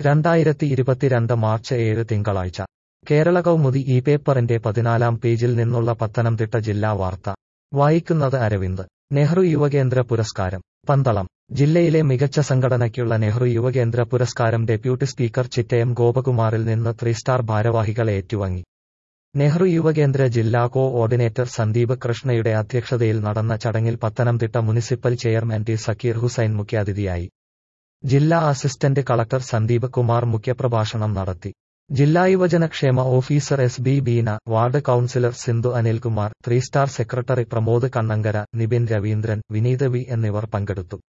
രണ്ടായിരത്തി ഇരുപത്തിരണ്ട് മാർച്ച് ഏഴ് തിങ്കളാഴ്ച കേരള കൗമുദി ഈ പേപ്പറിന്റെ പതിനാലാം പേജിൽ നിന്നുള്ള പത്തനംതിട്ട ജില്ലാ വാർത്ത വായിക്കുന്നത് അരവിന്ദ് നെഹ്റു യുവകേന്ദ്ര പുരസ്കാരം പന്തളം ജില്ലയിലെ മികച്ച സംഘടനയ്ക്കുള്ള നെഹ്റു യുവകേന്ദ്ര പുരസ്കാരം ഡെപ്യൂട്ടി സ്പീക്കർ ചിറ്റയം ഗോപകുമാറിൽ നിന്ന് ത്രീ സ്റ്റാർ ഭാരവാഹികൾ ഏറ്റുവാങ്ങി നെഹ്റു യുവകേന്ദ്ര ജില്ലാ കോ ഓർഡിനേറ്റർ സന്ദീപ് കൃഷ്ണയുടെ അധ്യക്ഷതയിൽ നടന്ന ചടങ്ങിൽ Pathanamthitta municipal chairman T Zakir Hussain മുഖ്യാതിഥിയായി ജില്ലാ അസിസ്റ്റന്റ് കളക്ടർ സന്ദീപ് കുമാർ മുഖ്യപ്രഭാഷണം നടത്തി ജില്ലാ യുവജനക്ഷേമ officer S B Beena ward councillor Sindhu Anilkumar three star secretary Pramod Kannankara Nibin Raveendran Vineeth V എന്നിവർ പങ്കെടുത്തു